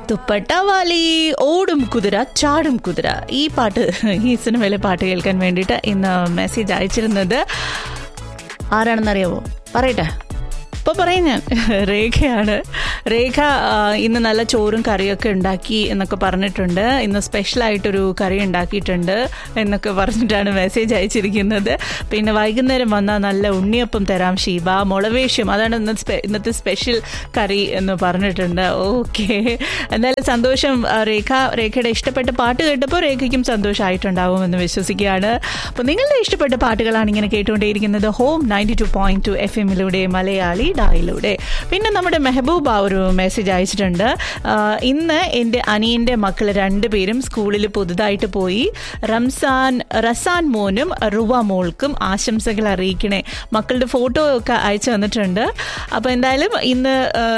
dupatta Valley ഓടും കുതിര ചാടും കുതിര ഈ പാട്ട് ഈ സിനിമയിലെ പാട്ട് കേൾക്കാൻ വേണ്ടിയിട്ട് ഇന്ന് മെസ്സേജ് അയച്ചിരുന്നത് ആരാണെന്നറിയാവോ പറയട്ടെ ഇപ്പോൾ പറയും ഞാൻ രേഖയാണ് രേഖ ആ, ഇന്ന് നല്ല ചോറും കറിയൊക്കെ ഉണ്ടാക്കി എന്നൊക്കെ പറഞ്ഞിട്ടുണ്ട് ഇന്ന് സ്പെഷ്യലായിട്ടൊരു കറി ഉണ്ടാക്കിയിട്ടുണ്ട് എന്നൊക്കെ പറഞ്ഞിട്ടാണ് മെസ്സേജ് അയച്ചിരിക്കുന്നത് പിന്നെ വൈകുന്നേരം വന്നാൽ നല്ല ഉണ്ണിയപ്പം തരാം ഷീബ മുളവേഷ്യം അതാണ് ഇന്ന് സ്പെ- ഇന്നത്തെ സ്പെഷ്യൽ കറി എന്ന് പറഞ്ഞിട്ടുണ്ട് ഓക്കെ എന്തായാലും സന്തോഷം ആ, രേഖ രേഖയുടെ ഇഷ്ടപ്പെട്ട പാട്ട് കേട്ടപ്പോൾ രേഖയ്ക്കും സന്തോഷമായിട്ടുണ്ടാവുമെന്ന് വിശ്വസിക്കുകയാണ് അപ്പോൾ നിങ്ങളുടെ ഇഷ്ടപ്പെട്ട പാട്ടുകളാണ് ഇങ്ങനെ കേട്ടുകൊണ്ടേയിരിക്കുന്നത് home ninety two point two F എമ്മിലൂടെ മലയാളി ഡായിലൂടെ പിന്നെ നമ്മുടെ മെഹബൂബ ഒരു മെസ്സേജ് അയച്ചിട്ടുണ്ട് ആ, ഇന്ന് എൻ്റെ അനിയൻ്റെ മക്കൾ രണ്ടുപേരും സ്കൂളിൽ പുതുതായിട്ട് പോയി റംസാൻ റസാൻ മോനും റുവ മോൾക്കും ആശംസകൾ അറിയിക്കണേ മക്കളുടെ ഫോട്ടോ ഒക്കെ അയച്ചു തന്നിട്ടുണ്ട് അപ്പോൾ എന്തായാലും ഇന്ന്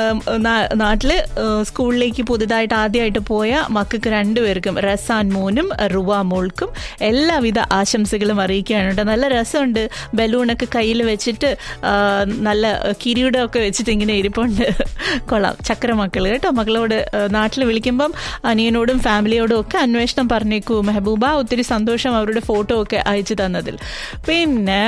നാട്ടിൽ സ്കൂളിലേക്ക് പുതുതായിട്ട് ആദ്യമായിട്ട് പോയ മക്കൾക്ക് രണ്ടുപേർക്കും റസാൻ മോനും റുവ മോൾക്കും എല്ലാവിധ ആശംസകളും അറിയിക്കുകയാണ് കേട്ടോ നല്ല രസമുണ്ട് ബലൂണൊക്കെ കയ്യിൽ വെച്ചിട്ട് ആ, നല്ല കിരീടമൊക്കെ വെച്ചിട്ട് ഇങ്ങനെ ഇരിപ്പുണ്ട് കൊള്ളാം ചക്ര മക്കൾ കേട്ടോ മക്കളോട് നാട്ടിൽ വിളിക്കുമ്പം അനിയനോടും ഫാമിലിയോടും ഒക്കെ അന്വേഷണം പറഞ്ഞേക്കൂ മെഹബൂബ ഒത്തിരി സന്തോഷം അവരുടെ ഫോട്ടോ ഒക്കെ അയച്ചു തന്നതിൽ പിന്നെ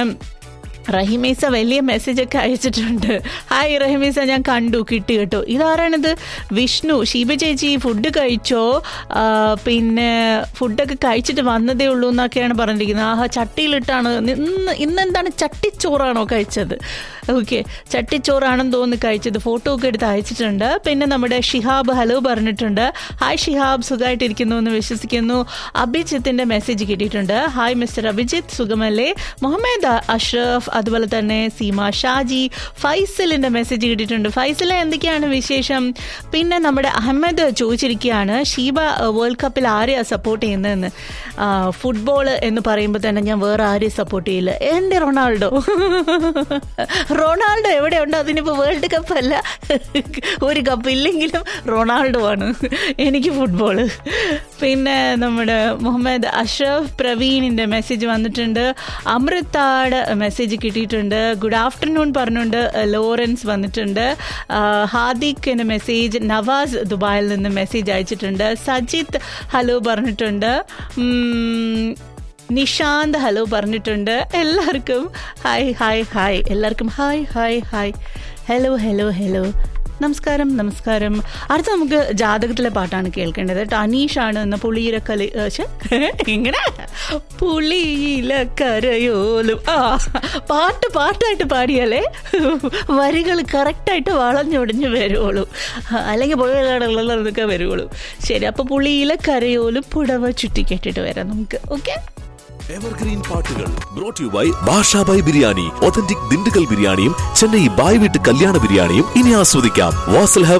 റഹിമീസ വലിയ മെസ്സേജ് ഒക്കെ അയച്ചിട്ടുണ്ട് ഹായ് റഹിമീസ ഞാൻ കണ്ടു കിട്ടി കേട്ടോ ഇതാരാണിത് വിഷ്ണു ഷീബ ചേച്ചി ഫുഡ് കഴിച്ചോ ആ, പിന്നെ ഫുഡൊക്കെ കഴിച്ചിട്ട് വന്നതേ ഉള്ളൂ എന്നൊക്കെയാണ് പറഞ്ഞിരിക്കുന്നത് ആഹാ ചട്ടിയിലിട്ടാണ് ഇന്ന് ഇന്നെന്താണ് ചട്ടിച്ചോറാണോ കഴിച്ചത് ഓക്കെ ചട്ടിച്ചോറാണെന്ന് തോന്നി കഴിച്ചത് ഫോട്ടോ ഒക്കെ എടുത്ത് അയച്ചിട്ടുണ്ട് പിന്നെ നമ്മുടെ ഷിഹാബ് ഹലോ പറഞ്ഞിട്ടുണ്ട് ഹായ് ഷിഹാബ് സുഖമായിട്ടിരിക്കുന്നു എന്ന് വിശ്വസിക്കുന്നു അഭിജിത്തിന്റെ മെസ്സേജ് കിട്ടിയിട്ടുണ്ട് ഹായ് മിസ്റ്റർ അഭിജിത്ത് സുഖമല്ലേ മുഹമ്മദ് അഷ്റഫ് അതുപോലെ തന്നെ സീമ ഷാജി ഫൈസലിന്റെ മെസ്സേജ് കിട്ടിയിട്ടുണ്ട് ഫൈസലെ എന്തൊക്കെയാണ് വിശേഷം പിന്നെ നമ്മുടെ അഹമ്മദ് ചോദിച്ചിരിക്കുകയാണ് ഷീബ വേൾഡ് കപ്പിൽ ആരെയാ സപ്പോർട്ട് ചെയ്യുന്നതെന്ന് ഫുട്ബോൾ എന്ന് പറയുമ്പോൾ തന്നെ ഞാൻ വേറെ ആരെയും സപ്പോർട്ട് ചെയ്യില്ല എൻ്റെ റൊണാൾഡോ റൊണാൾഡോ എവിടെയുണ്ടോ അതിനിപ്പോൾ വേൾഡ് കപ്പ് അല്ല ഒരു കപ്പ് ഇല്ലെങ്കിലും റൊണാൾഡോ ആണ് എനിക്ക് ഫുട്ബോള് പിന്നെ നമ്മുടെ മുഹമ്മദ് അഷ്റഫ് പ്രവീണിൻ്റെ മെസ്സേജ് വന്നിട്ടുണ്ട് അമൃതാട് മെസ്സേജ് കിട്ടിയിട്ടുണ്ട് ഗുഡ് ആഫ്റ്റർനൂൺ പറഞ്ഞുകൊണ്ട് ലോറൻസ് വന്നിട്ടുണ്ട് ആ, ഹാദിക്കിന് മെസ്സേജ് നവാസ് ദുബായിൽ നിന്ന് മെസ്സേജ് അയച്ചിട്ടുണ്ട് സജിത്ത് ഹലോ പറഞ്ഞിട്ടുണ്ട് ഉം, നിഷാന്ത് ഹലോ പറഞ്ഞിട്ടുണ്ട് എല്ലാവർക്കും ഹായ് ഹായ് ഹായ് എല്ലാവർക്കും hi hi hi hello hello hello നമസ്കാരം നമസ്കാരം അടുത്ത നമുക്ക് ജാതകത്തിലെ പാട്ടാണ് കേൾക്കേണ്ടത് കേട്ടോ അനീഷാണ് എന്ന പുളിയിലക്കല് ഇങ്ങനെ പുളിയിലക്കരയോലും ആ പാട്ട് പാട്ടായിട്ട് പാടിയാലേ വരികൾ കറക്റ്റായിട്ട് വളഞ്ഞൊടിഞ്ഞ് വരുവുള്ളൂ അല്ലെങ്കിൽ പുഴകളൊക്കെ വരുവുള്ളൂ ശരി അപ്പോൾ പുളിയിലക്കരയോലും പുടവ ചുറ്റി കെട്ടിട്ട് വരാം നമുക്ക് ഓക്കെ എവർഗ്രീൻ പാട്ടുകൾ brought you by Basha Bhai biryani authentic Dindigul ബിരിയാണിയും ചെന്നൈ ബായ് വീട്ട് കല്യാണ ബിരിയാണിയും ഇനി ആസ്വദിക്കാം വാസൽ ഹബ്